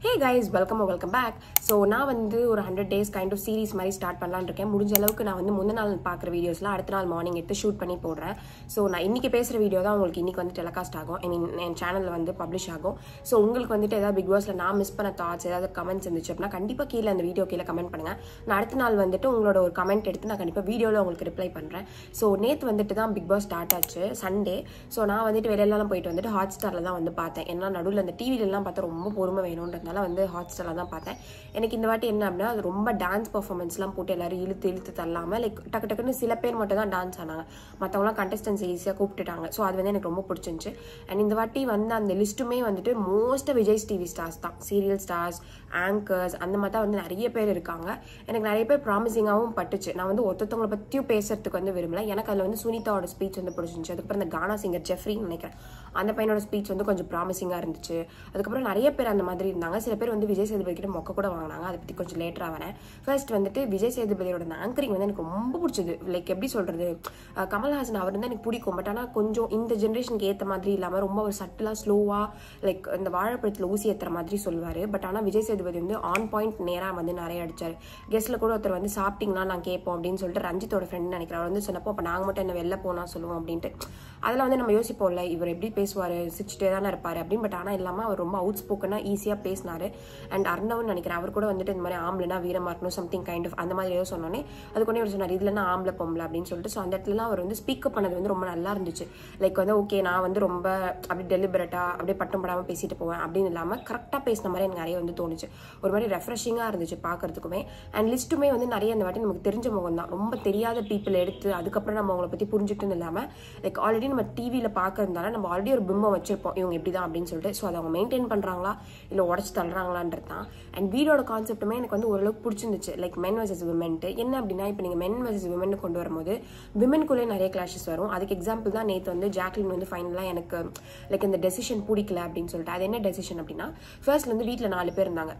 ஹே guys welcome welcome back so நான் வந்து ஒரு hundred days kind of series மாதிரி ஸ்டார்ட் பண்ணலான்னு இருக்கேன் முடிஞ்ச அளவுக்கு நான் வந்து முந்தின நாள் பார்க்குற வீடியோஸ்லாம் அடுத்த நாள் மார்னிங் எடுத்து ஷூட் பண்ணி போடுறேன் ஸோ நான் இன்னைக்கு பேசுகிற வீடியோ தான் உங்களுக்கு இன்னைக்கு வந்து டெலிகாஸ்ட் ஆகும் ஐ மீன் என் சேனலில் வந்து பப்ளிஷ் ஆகும் ஸோ உங்களுக்கு வந்துட்டு ஏதாவது பிக் பாஸில் நான் மிஸ் பண்ண தாட்ஸ் ஏதாவது கமெண்ட்ஸ் இருந்துச்சு அப்படின்னா கண்டிப்பாக கீழே அந்த வீடியோ கீழே கமெண்ட் பண்ணுங்கள் நான் அடுத்த நாள் வந்துட்டு உங்களோட ஒரு கமெண்ட் எடுத்து நான் கண்டிப்பாக வீடியோவில் உங்களுக்கு ரிப்ளை பண்ணுறேன் ஸோ நேற்று வந்துட்டு தான் பிக் பாஸ் ஸ்டார்ட் ஆச்சு சண்டே ஸோ நான் வந்துட்டு வெளியிலலாம் போயிட்டு வந்துட்டு ஹாட் ஸ்டாரில் தான் வந்து பார்த்தேன் ஏன்னா நடுவில் அந்த டிவிலலாம் பார்த்தா ரொம்ப பொறுமை வேணுன்றதுனால வந்து ஹாட் ஸ்டாரில் தான் பார்த்தேன் எனக்கு இந்த வாட்டி என்ன அப்படின்னா அது ரொம்ப டான்ஸ் பர்ஃபார்மன்ஸ்லாம் போட்டு எல்லாரும் இழுத்து இழுத்து தள்ளாமல் லைக் டக்கு டக்குன்னு சில பேர் மட்டும் தான் டான்ஸ் ஆனாங்க மற்றவங்களாம் கண்டஸ்டன்ஸ் ஈஸியாக கூப்பிட்டுட்டாங்க ஸோ அது வந்து எனக்கு ரொம்ப பிடிச்சிருந்துச்சு அண்ட் இந்த வாட்டி வந்து அந்த லிஸ்ட்டுமே வந்துட்டு மோஸ்ட் விஜய் டிவி ஸ்டார்ஸ் தான் சீரியல் ஸ்டார்ஸ் ஆங்கர்ஸ் அந்த மாதிரி தான் வந்து நிறைய பேர் இருக்காங்க எனக்கு நிறைய பேர் ப்ராமிசிங்காகவும் பட்டுச்சு நான் வந்து ஒருத்தவங்களை பற்றியும் பேசுறதுக்கு வந்து விரும்பல எனக்கு அதில் வந்து சுனிதாவோட ஸ்பீச் வந்து பிடிச்சிருந்துச்சு அதுக்கப்புறம் இந்த கானா சிங்கர் ஜெஃப்ரின்னு நினைக்கிறேன் அந்த பையனோட ஸ்பீச் வந்து கொஞ்சம் ப்ராமிசிங்காக இருந்துச்சு அதுக்கப்புறம் நிறைய பேர் அந்த மாதிரி இருந்தாங்க சில பேர் வந்து விஜய் சேதுபதி கிட்ட மொக்க கூட வாங்கினாங்க அதை பற்றி கொஞ்சம் லேட்டராக வரேன் ஃபர்ஸ்ட் வந்துட்டு விஜய் சேதுபதியோட அந்த ஆங்கரிங் வந்து எனக்கு ரொம்ப பிடிச்சது லைக் எப்படி சொல்கிறது கமல்ஹாசன் அவர் வந்து எனக்கு பிடிக்கும் பட் ஆனால் கொஞ்சம் இந்த ஜென்ரேஷனுக்கு ஏற்ற மாதிரி இல்லாமல் ரொம்ப ஒரு சட்டிலாக ஸ்லோவாக லைக் இந்த வாழைப்பழத்தில் ஊசி ஏற்றுற மாதிரி சொல்லுவார் பட் ஆனால் விஜய் சேதுபதி வந்து ஆன் பாயிண்ட் நேராக வந்து நிறைய அடிச்சார் கெஸ்ட்ல கூட ஒருத்தர் வந்து சாப்பிட்டீங்களா நான் கேட்போம் அப்படின்னு சொல்லிட்டு ரஞ்சித்தோட ஃப்ரெண்ட் நினைக்கிறேன் அவர் வந்து சொன்னப்போ அப்போ நாங்கள் மட்டும் என்ன வெளில போனா சொல்லுவோம் அப்படின்ட்டு அதெல்லாம் வந்து நம்ம யோசிப்போம்ல இவர் எப்படி பேசுவார் சிரிச்சுட்டே தானே இருப்பார் அப்படின்னு பட் ஆனால் இல்லாமல் அவர் ரொம்ப அவுட் ஸ்போக்கனாக ஈஸியாக பேசினாரு அண்ட் அர்ணவன் நினைக்கிறேன் அவர் கூட வந்துட்டு இந்த மாதிரி ஆம்பளைனா வீரமா இருக்கணும் சம்திங் கைண்ட் ஆஃப் அந்த மாதிரி ஏதோ சொன்னோன்னே அது கொண்டே அவர் சொன்னார் இதுல நான் ஆம்பளை பொம்பளை அப்படின்னு சொல்லிட்டு ஸோ அந்த இடத்துலலாம் அவர் வந்து ஸ்பீக்கப் பண்ணது வந்து ரொம்ப நல்லா இருந்துச்சு லைக் வந்து ஓகே நான் வந்து ரொம்ப அப்படி டெலிபரேட்டா அப்படியே பட்டம் படாமல் பேசிட்டு போவேன் அப்படின்னு இல்லாமல் கரெக்டாக பேசின மாதிரி எனக்கு நிறைய வந்து தோணுச்சு ஒரு மாதிரி ரெஃப்ரெஷிங்காக இருந்துச்சு பார்க்கறதுக்குமே அண்ட் லிஸ்ட்டுமே வந்து நிறைய இந்த வாட்டி நமக்கு தெரிஞ்ச முகம் தான் ரொம்ப தெரியாத பீப்புள் எடுத்து அதுக்கப்புறம் நம்ம அவங்கள பற்றி புரிஞ்சுக்கிட்டு இல்லாமல் லைக் ஆல்ரெடி நம்ம டிவியில் பார்க்கறதுனால நம்ம ஆல்ரெடி ஒரு பிம்பம் வச்சிருப்போம் இவங்க இப்படி தான் அப்படின்னு சொல்லிட்டு ஸோ அதை அவங்க மெயின்டைன் பண்ணுறாங்களா இல்லை உடச்சி தள்ளுறாங்களான்றது தான் அண்ட் வீடோட கான்செப்ட்டுமே எனக்கு வந்து ஓரளவுக்கு பிடிச்சிருந்துச்சு லைக் மென் வர்சஸ் விமென்ட்டு என்ன அப்படின்னா இப்போ நீங்கள் மென் வர்சஸ் விமென் கொண்டு வரும்போது விமென்குள்ளே நிறைய கிளாஷஸ் வரும் அதுக்கு எக்ஸாம்பிள் தான் நேற்று வந்து ஜாக்லின் வந்து ஃபைனலாக எனக்கு லைக் இந்த டெசிஷன் பிடிக்கல அப்படின்னு சொல்லிட்டு அது என்ன டெசிஷன் அப்படின்னா ஃபர்ஸ்ட்ல வந்து வீட்டில் நாலு பேர் இருந்தாங்க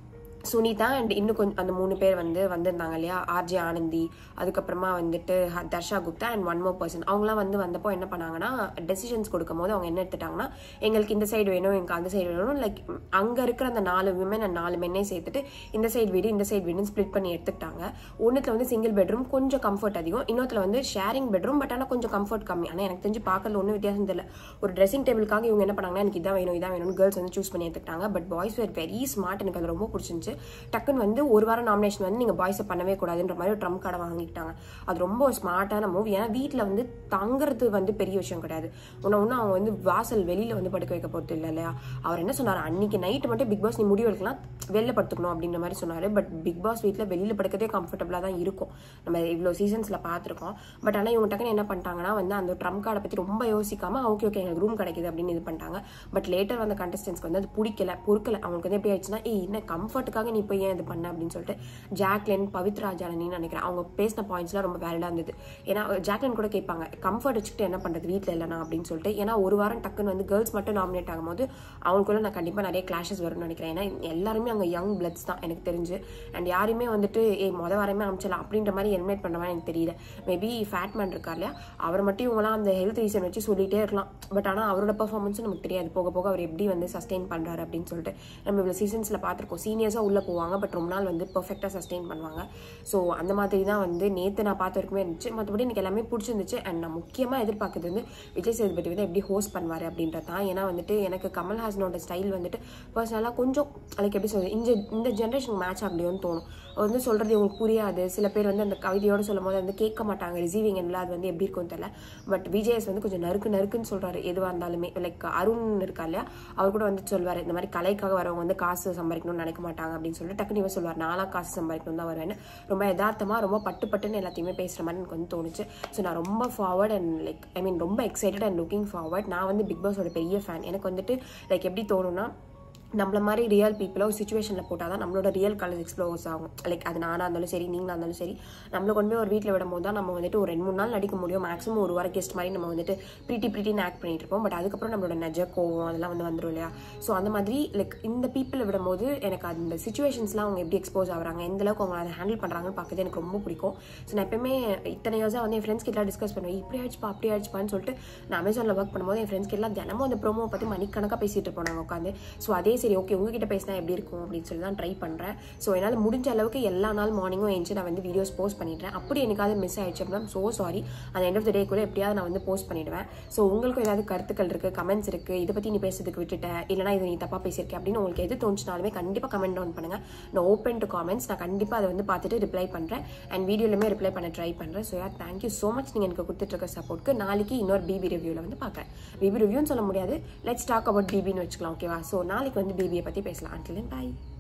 சுனிதா அண்ட் இன்னும் கொஞ்சம் அந்த மூணு பேர் வந்து வந்திருந்தாங்க இல்லையா ஆர்ஜே ஆனந்தி அதுக்கப்புறமா வந்துட்டு ஹ- Darsha Gupta and one more person அவங்களாம் வந்து வந்தப்போ என்ன பண்ணாங்கன்னா டெசிஷன்ஸ் கொடுக்கும் போது அவங்க என்ன எடுத்துட்டாங்கன்னா எங்களுக்கு இந்த சைடு வேணும் எங்களுக்கு அந்த சைடு வேணும் லைக் அங்கே இருக்கிற அந்த நாலு விமன் அண்ட் நாலு மென்னே சேர்த்துட்டு இந்த சைடு வீடு இந்த சைடு வீடுன்னு ஸ்ப்ளிட் பண்ணி எடுத்துக்கிட்டாங்க ஒன்றுத்துல வந்து சிங்கிள் பெட்ரூம் கொஞ்சம் கம்ஃபர்ட் அதிகம் இன்னொருத்துல வந்து ஷேரிங் பெட்ரூம் பட் ஆனால் கொஞ்சம் கம்ஃபர்ட் கம்மி ஆனால் எனக்கு தெரிஞ்சு பார்க்கல ஒன்றும் வித்தியாசம் தெரியல ஒரு ட்ரெஸ்ஸிங் டேபிளுக்காக இவங்க என்ன பண்ணாங்கன்னா எனக்கு இதான் வேணும் இதான் வேணும்னு கேர்ள்ஸ் வந்து சூஸ் பண்ணி எடுத்துக்கிட்டாங்க but boys were very smart எனக்கு அது ரொம்ப பிடிச்சிருந்துச்சு டக்குன்னு வந்து ஒரு வாரம் நாமினேஷன் வந்து நீங்கள் பாய்ஸை பண்ணவே கூடாதுன்ற மாதிரி ஒரு ட்ரம் கார்டை வாங்கிட்டாங்க அது ரொம்ப ஒரு ஸ்மார்ட்டான மூவ் ஏன்னா வீட்டில் வந்து தங்குறது வந்து பெரிய விஷயம் கிடையாது உன்னை ஒன்று அவங்க வந்து வாசல் வெளியில் வந்து படுக்க வைக்க போகிறது இல்லை இல்லையா அவர் என்ன சொன்னார் அன்னைக்கு நைட்டு மட்டும் பிக் பாஸ் நீ முடிவு எடுக்கலாம் வெளில படுத்துக்கணும் அப்படின்ற மாதிரி சொன்னார் பட் பிக் பாஸ் வீட்டில் வெளியில் படுக்கிறதே கம்ஃபர்டபுளாக தான் இருக்கும் நம்ம இவ்வளோ சீசன்ஸில் பார்த்துருக்கோம் பட் ஆனால் இவங்க டக்குன்னு என்ன பண்ணிட்டாங்கன்னா வந்து அந்த ட்ரம் கார்டை பற்றி ரொம்ப யோசிக்காம ஓகே ஓகே எங்களுக்கு ரூம் கிடைக்குது அப்படின்னு இது பண்ணிட்டாங்க பட் லேட்டர் வந்த கண்டஸ்டன்ஸ்க்கு வந்து அது பிடிக்கல பொறுக்கல அவங்களுக்கு வந்து எப்படி ஆயிடுச்சுன்னா ஏய் என்ன கம்ஃபர்ட்டுக்காக நீ போய் ஏன் இது பண்ண அப்படின்னு சொல்லிட்டு ஜாக்லின் பவித்ரா ஜானனின்னு நினைக்கிறேன் அவங்க பேசின பாயிண்ட்ஸ்லாம் ரொம்ப வேலிடாக இருந்தது ஏன்னா ஜாக்லின் கூட கேட்பாங்க கம்ஃபர்ட் வச்சுக்கிட்டு என்ன பண்ணுறது வீட்டில் இல்லைனா அப்படின்னு சொல்லிட்டு ஏன்னா ஒரு வாரம் டக்குன்னு வந்து கேர்ள்ஸ் மட்டும் நாமினேட் ஆகும்போது அவங்களுக்குள்ள நான் கண்டிப்பாக நிறைய கிளாஷஸ் வரும்னு நினைக்கிறேன் ஏன்னா எல்லாருமே அங்கே யங் பிளட்ஸ் தான் எனக்கு தெரிஞ்சு அண்ட் யாருமே வந்துட்டு ஏ மொதல் வாரமே அமைச்சலாம் அப்படின்ற மாதிரி எலிமினேட் பண்ண மாதிரி எனக்கு தெரியல மேபி ஃபேட்மேன் இருக்கார் இல்லையா அவர் மட்டும் இவங்களாம் அந்த ஹெல்த் ரீசன் வச்சு சொல்லிட்டே இருக்கலாம் பட் ஆனால் அவரோட பர்ஃபார்மன்ஸும் நமக்கு தெரியாது போக போக அவர் எப்படி வந்து சஸ்டெயின் பண்ணுறாரு அப்படின்னு சொல்லிட்டு நம்ம இவ்வளோ சீசன்ஸில் பார்த்துருக்கோம் சீனியர்ஸாக உள்ளே போவாங்க பட் ரொம்ப நாள் வந்து பர்ஃபெக்டாக சஸ்டெயின் பண்ணுவாங்க ஸோ அந்த மாதிரி தான் வந்து நேற்று நான் பார்த்த வரைக்குமே இருந்துச்சு மற்றபடி எனக்கு எல்லாமே பிடிச்சிருந்துச்சு அண்ட் நான் முக்கியமாக எதிர்பார்க்குறது வந்து விஜய் சேதுபதி வந்து எப்படி ஹோஸ்ட் பண்ணுவார் அப்படின்றது தான் ஏன்னா வந்துட்டு எனக்கு கமல்ஹாசனோட ஸ்டைல் வந்துட்டு பர்சனலாக கொஞ்சம் லைக் எப்படி சொல்றது இந்த இந்த ஜென்ரேஷன் மேட்ச் ஆகலையோன்னு தோணும் அவர் வந்து சொல்கிறது இவங்களுக்கு புரியாது சில பேர் வந்து அந்த கவிதையோடு சொல்லும் போது வந்து கேட்க மாட்டாங்க ரிசீவிங் எல்லாம் அது வந்து எப்படி இருக்கும்னு தெரியல பட் விஜயஸ் வந்து கொஞ்சம் நறுக்கு நறுக்குன்னு சொல்கிறாரு எதுவாக இருந்தாலுமே லைக் அருண் இருக்கா இல்லையா அவர் கூட வந்து சொல்வார் இந்த மாதிரி கலைக்காக வரவங்க வந்து காசு சம்பாதிக்கணும்னு நினைக்க மாட்டாங்க அப்படின்னு சொல்லிட்டு டக்குனு இவர் சொல்வார் நாளாக காசு சம்பாதிக்கணும் தான் வருவேன் ரொம்ப யதார்த்தமாக ரொம்ப பட்டு பட்டுன்னு எல்லாத்தையுமே பேசுகிற மாதிரி எனக்கு வந்து தோணுச்சு ஸோ நான் ரொம்ப forward and like I mean ரொம்ப எக்ஸைட்டட் அண்ட் லுக்கிங் ஃபார்வர்ட் நான் வந்து பிக் பாஸோட பெரிய ஃபேன் எனக்கு வந்துட்டு லைக் எப்படி தோணும்னா நம்மள மாதிரி ரியல் பீப்புளை ஒரு சுச்சுவேஷனில் போட்டால் தான் நம்மளோட ரியல் கலர்ஸ் எக்ஸ்ப்ளோர்ஸ் ஆகும் லைக் அது நானாக இருந்தாலும் சரி நீங்களாக இருந்தாலும் சரி நம்மளை கொண்டு போய் ஒரு வீட்டில் விடும்போது தான் நம்ம வந்துட்டு ஒரு ரெண்டு மூணு நாள் நடிக்க முடியும் மேக்ஸிமம் ஒரு வாரம் கெஸ்ட் மாதிரி நம்ம வந்துட்டு ப்ரீட்டி ப்ரீட்டின்னு ஆக்ட் பண்ணிட்டு இருப்போம் பட் அதுக்கப்புறம் நம்மளோட நெஜ கோவம் அதெல்லாம் வந்து வந்துடும் இல்லையா ஸோ அந்த மாதிரி லைக் இந்த பீப்புளை விடும்போது எனக்கு அந்த சுச்சுவேஷன்ஸ்லாம் அவங்க எப்படி எக்ஸ்போஸ் ஆகுறாங்க எந்த அளவுக்கு அவங்க அதை ஹேண்டில் பண்ணுறாங்கன்னு பார்க்கறது எனக்கு ரொம்ப பிடிக்கும் ஸோ நான் எப்பவுமே இத்தனை இயர்ஸாக வந்து என் ஃப்ரெண்ட்ஸ் கிட்ட டிஸ்கஸ் பண்ணுவேன் இப்படி ஆயிடுச்சுப்பா அப்படி ஆயிடுச்சுப்பான்னு சொல்லிட்டு நான் அமேசானில் ஒர்க் பண்ணும்போது என் ஃப்ரெண்ட்ஸ் எல்லாம் தினமும் அந்த ப்ரோமோ பற்றி மணிக்கணக்காக பேசிட்டு இருப்போம் நாங்கள் உட்காந்து ஸோ அதே சரி ஓகே உங்ககிட்ட பேசினா எப்படி இருக்கும் அப்படின்னு சொல்லி தான் ட்ரை பண்ணுறேன் ஸோ என்னால் முடிஞ்ச அளவுக்கு எல்லா நாள் மார்னிங்கும் எழுந்து நான் வந்து வீடியோஸ் போஸ்ட் பண்ணிடுறேன் அப்படி எனக்காவது மிஸ் ஆயிடுச்சு அப்படின்னா ஸோ சாரி அந்த எண்ட் ஆஃப் த டே கூட எப்படியாவது நான் வந்து போஸ்ட் பண்ணிடுவேன் ஸோ உங்களுக்கும் ஏதாவது கருத்துக்கள் இருக்குது கமெண்ட்ஸ் இருக்குது இதை பற்றி நீ பேசுறதுக்கு விட்டுட்டேன் இல்லைனா இது நீ தப்பாக பேசியிருக்கேன் அப்படின்னு உங்களுக்கு எது தோணுச்சுனாலுமே கண்டிப்பாக கமெண்ட் டவுன் பண்ணுங்கள் நான் ஓப்பன் டு காமெண்ட்ஸ் நான் கண்டிப்பாக அதை வந்து பார்த்துட்டு ரிப்ளை பண்ணுறேன் அண்ட் வீடியோலையுமே ரிப்ளை பண்ண ட்ரை பண்ணுறேன் ஸோ யார் தேங்க்யூ ஸோ மச் நீங்கள் எனக்கு கொடுத்துட்ருக்க சப்போர்ட்க்கு நாளைக்கு இன்னொரு பிபி ரிவ்யூவில் வந்து பார்க்குறேன் பிபி ரிவ்யூன்னு சொல்ல முடியாது லெட்ஸ் டாக் அபவுட் பிபின்னு வச்சுக்கலாம் ஓகேவா ஸோ நாளைக்கு வந்து பிபியை பற்றி பேசலாம் அண்டில் பாய்